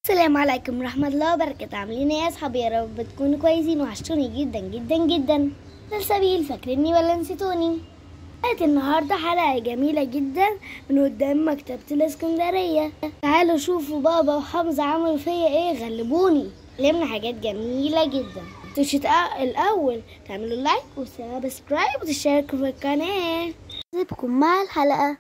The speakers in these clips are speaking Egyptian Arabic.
السلام عليكم ورحمة الله وبركاته عاملين ايه يا اصحابي يا رب تكونوا كويسين وحشتوني جدا جدا جدا سلسبيل فاكريني ولا نسيتوني قالت النهاردة حلقة جميلة جدا من قدام مكتبة الاسكندرية تعالوا شوفوا بابا وحمزة عملوا فيا ايه غلبوني علمنا حاجات جميلة جدا متنسوش تق- الأول تعملوا لايك وسبسكرايب وتشتركوا في القناة سيبكم مع الحلقة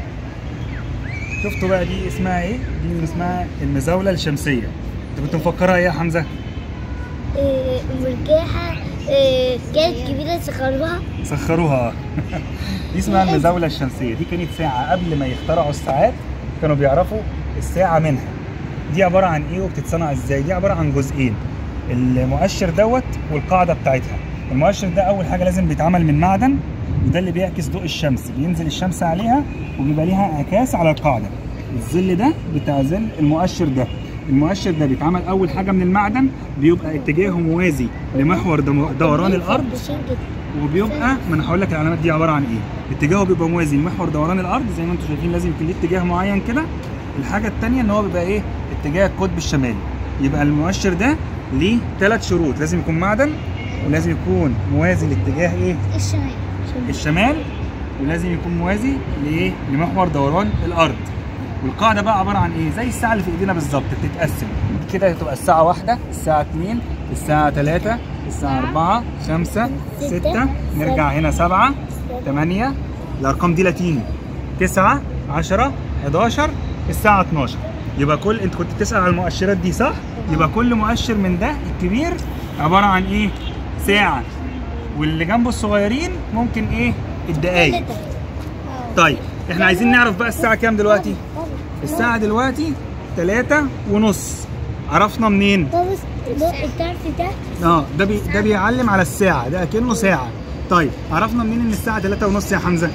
شفتوا بقى دي اسمها ايه؟ دي اللي اسمها المزاولة الشمسية. انت كنت مفكرها ايه يا حمزة؟ إيه مرجاحة إيه كانت كبيرة سخروها سخروها دي اسمها المزاولة الشمسية، دي كانت ساعة قبل ما يخترعوا الساعات كانوا بيعرفوا الساعة منها. دي عبارة عن ايه وبتتصنع ازاي؟ دي عبارة عن جزئين. المؤشر دوت والقاعدة بتاعتها. المؤشر ده أول حاجة لازم بيتعمل من معدن وده اللي بيعكس ضوء الشمس، بينزل الشمس عليها وبيبقى ليها انعكاس على القاعدة. الظل ده بتاع ظل المؤشر ده المؤشر ده بيتعمل اول حاجه من المعدن بيبقى اتجاهه موازي لمحور دم- دوران الارض وبيبقى ما انا هقول لك العلامات دي عباره عن ايه اتجاهه بيبقى موازي لمحور دوران الارض زي ما انتم شايفين لازم يكون ليه اتجاه معين كده الحاجه الثانيه ان هو بيبقى ايه اتجاه القطب الشمالي يبقى المؤشر ده ليه ثلاث شروط لازم يكون معدن ولازم يكون موازي لاتجاه ايه الشمال الشمال ولازم يكون موازي لايه لمحور دوران الارض والقاعده بقى عباره عن ايه زي الساعه اللي في ايدينا بالظبط بتتقسم كده تبقى الساعه واحدة الساعه 2 الساعه 3 الساعه 4 5 6 نرجع هنا 7 8 الارقام دي لاتيني 9 10 11 الساعه 12 يبقى كل انت كنت بتسال على المؤشرات دي صح يبقى كل مؤشر من ده الكبير عباره عن ايه ساعه واللي جنبه الصغيرين ممكن ايه الدقايق طيب احنا عايزين نعرف بقى الساعه كام دلوقتي الساعه دلوقتي 3 ونص عرفنا منين بص الطرف ده اه ده بي ده بيعلم على الساعه ده اكنه ساعه طيب عرفنا منين ان الساعه 3 ونص يا حمزه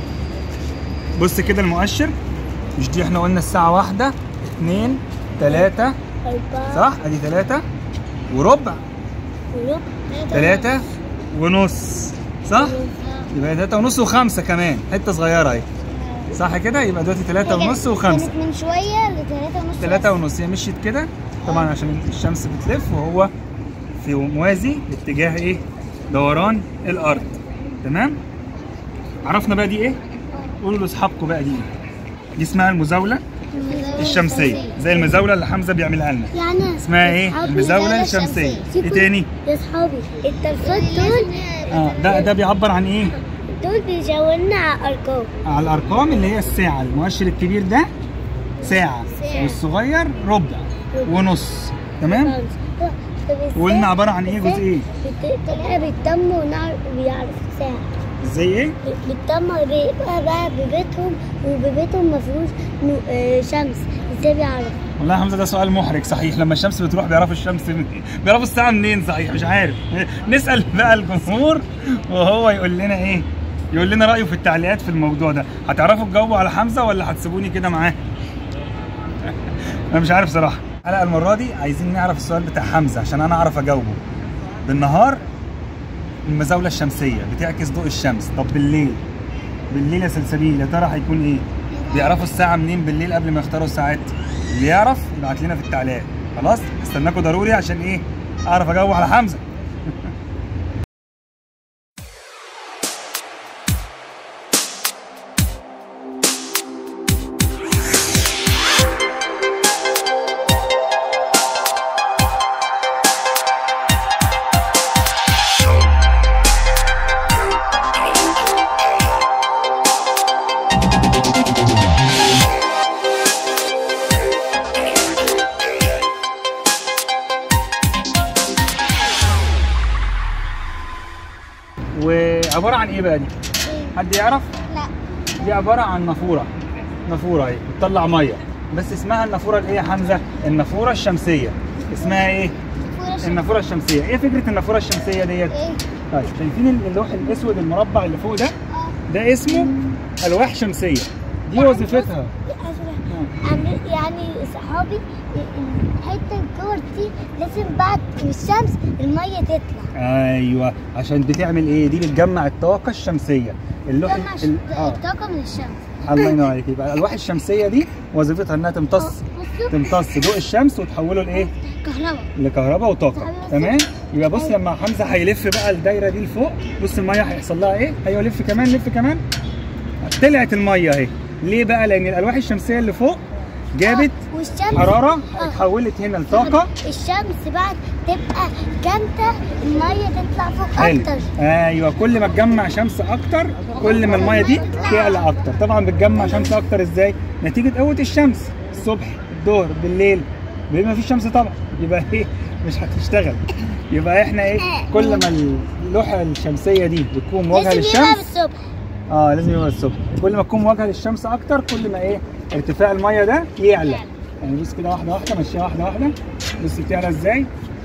بص كده المؤشر مش دي احنا قلنا الساعه واحدة اتنين تلاتة أربعة صح ادي تلاتة وربع وربع تلاتة ونص صح يبقى تلاتة ونص وخمسة كمان حتة صغيرة اهي صح كده يبقى دلوقتي تلاتة ونص وخمسة كانت من شوية لتلاتة ونص تلاتة ونص هي مشيت كده طبعا عشان الشمس بتلف وهو في موازي لاتجاه ايه دوران الارض تمام عرفنا بقى دي ايه قولوا لاصحابكم بقى دي ايه دي اسمها المزاولة الشمسية زي المزاولة اللي حمزة بيعملها لنا يعني اسمها ايه أصحابي المزاولة زاولة الشمسية شمسية. ايه تاني يا صحابي الطرفات دول اه ده ده بيعبر عن ايه دول بيجاوبنا على أرقام على الارقام اللي هي الساعة المؤشر الكبير ده ساعة ساعة. والصغير ربع ونص تمام طب إزاي- وقلنا عبارة عن ايه إزاي جزئين بت- تبقى بالدم ونعرف بيعرف ساعة ازاي ايه بالدم بيبقى بقى ببيتهم وببيتهم مفروش نو- آه، شمس ازاي بيعرف والله يا حمزه ده سؤال محرج صحيح لما الشمس بتروح بيعرفوا الشمس منين بيعرفوا الساعه منين صحيح مش عارف نسال بقى الجمهور وهو يقول لنا ايه يقول لنا رايه في التعليقات في الموضوع ده هتعرفوا تجاوبوا على حمزه ولا هتسيبوني كده معاه انا مش عارف صراحه الحلقه المره دي عايزين نعرف السؤال بتاع حمزه عشان انا اعرف اجاوبه بالنهار المزاوله الشمسيه بتعكس ضوء الشمس طب بالليل بالليل يا سلسبيل يا ترى هيكون ايه بيعرفوا الساعه منين بالليل قبل ما يختاروا الساعات اللي يعرف يبعت لنا في التعليقات خلاص استناكم ضروري عشان ايه اعرف اجاوب على حمزه وعباره عن ايه بقى دي حد يعرف لا دي عباره عن نافوره نافوره اهي بتطلع ميه بس اسمها النافوره الايه يا حمزه النافوره الشمسيه اسمها ايه النافوره الشمسيه ايه فكره النافوره الشمسيه ديت ايه طيب شايفين اللوح الاسود المربع اللي فوق ده ده اسمه الواح شمسيه دي وظيفتها عامل- يعني صحابي الحته الكور دي لازم بعد الشمس الميه تطلع ايوه عشان بتعمل ايه دي بتجمع الطاقه الشمسيه اللوح تجمع ال- اه الطاقه من الشمس الله ينور عليك يبقى الالواح الشمسيه دي وظيفتها انها تمتص بص تمتص ضوء الشمس وتحوله لايه كهرباء لكهرباء وطاقه تمام يبقى بص لما حمزه هيلف بقى الدايره دي لفوق بص الميه هيحصل لها ايه ايوه لف كمان لف كمان طلعت الميه اهي ليه بقى لان الالواح الشمسيه اللي فوق جابت والشمس حراره آه. اتحولت هنا لطاقه الشمس بقى تبقى جامدة المية تطلع فوق حلو أكتر ايوه كل ما تجمع شمس اكتر كل ما الميه دي تعلى اكتر طبعا بتجمع شمس اكتر ازاي نتيجه قوه الشمس الصبح الظهر بالليل بالليل ما فيش شمس طبعا يبقى ايه مش هتشتغل يبقى احنا ايه كل ما اللوحه الشمسيه دي بتكون مواجهه لازم يبقى للشمس بالصبح اه لازم يبقى الصبح كل ما تكون مواجهه للشمس اكتر كل ما ايه ارتفاع الميه ده يعلى يعني بص كده واحده واحده مشيها واحده واحده بص بتعلى ازاي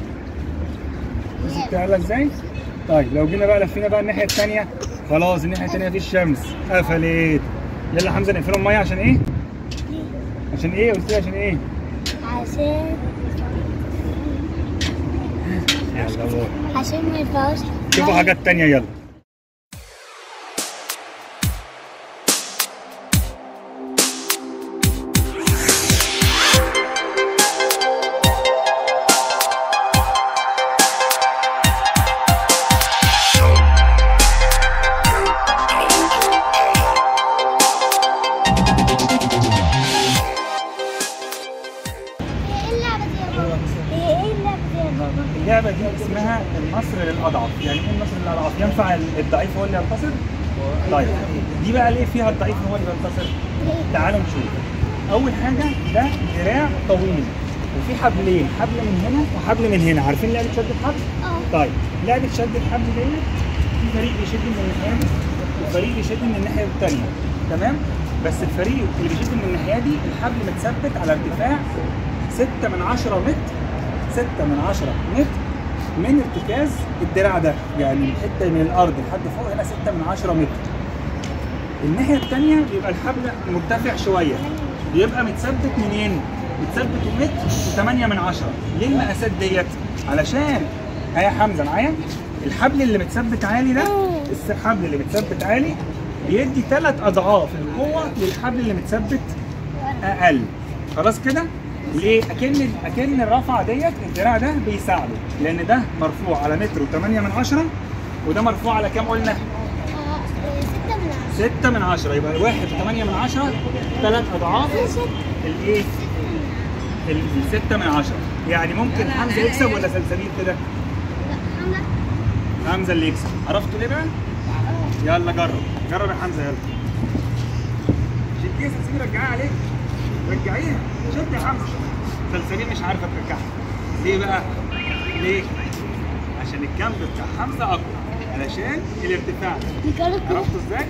بص بتعلى ازاي طيب لو جينا بقى لفينا بقى الناحيه الثانيه خلاص الناحيه الثانيه مفيش شمس قفلت يلا حمزه نقفلهم الميه عشان ايه عشان ايه قلت لي عشان ايه عشان يلا بقى. عشان ما ينفعوش شوفوا حاجات تانية يلا ايه اللعبة دي يا بابا؟ ايه ايه اللعبة دي يا بابا؟ اللعبة دي اسمها النصر للأضعف، يعني إيه النصر للأضعف؟ ينفع الضعيف هو اللي ينتصر؟ طيب دي بقى ليه فيها الضعيف هو اللي بينتصر؟ تعالوا نشوف. أول حاجة ده دراع طويل وفي حبلين، حبل من هنا وحبل من هنا، عارفين لعبة شد الحبل؟ اه طيب لعبة شد الحبل ديت في فريق بيشد من الناحية دي وفريق بيشد من الناحية التانية، تمام؟ بس الفريق اللي بيشد من الناحية دي الحبل متثبت على ارتفاع 6 من 10 متر 6 من 10 متر من ارتكاز الدراع ده يعني حته من الارض لحد فوق هنا 6 من 10 متر الناحيه الثانيه بيبقى الحبل مرتفع شويه بيبقى متثبت منين متثبت متر 8 من 10 ليه المقاسات ديت علشان ها يا حمزه معايا الحبل اللي متثبت عالي ده الحبل اللي متثبت عالي بيدي ثلاث اضعاف القوه للحبل اللي متثبت اقل خلاص كده ليه اكن اكن الرفعه ديت الدراع ده بيساعده لان ده مرفوع على متر و8 من عشرة وده مرفوع على كام قلنا اه ستة من عشرة 6 من 10 يبقى 1 و8 من 10 ثلاث اضعاف الايه ال 6 من 10 يعني ممكن حمزه يكسب ولا سلسبيل كده لا حمزة حمزه اللي يكسب عرفتوا ليه بقى يلا جرب جرب يا حمزه يلا شديه يا سلسبيل رجعيها عليك رجعيها شد يا حمزه سلسبيل مش عارفه ترجعها ليه بقى ليه عشان الكامب بتاع حمزه اقوى علشان الارتفاع نجرب كده عرفتوا ازاي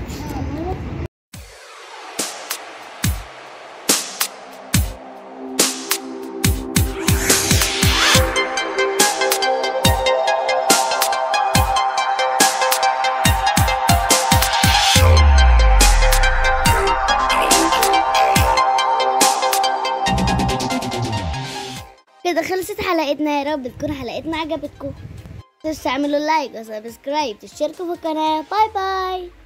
كده خلصت حلقتنا يا رب تكون حلقتنا عجبتكم تنسوا تعملوا لايك وسبسكرايب تشتركوا في القناة باي باي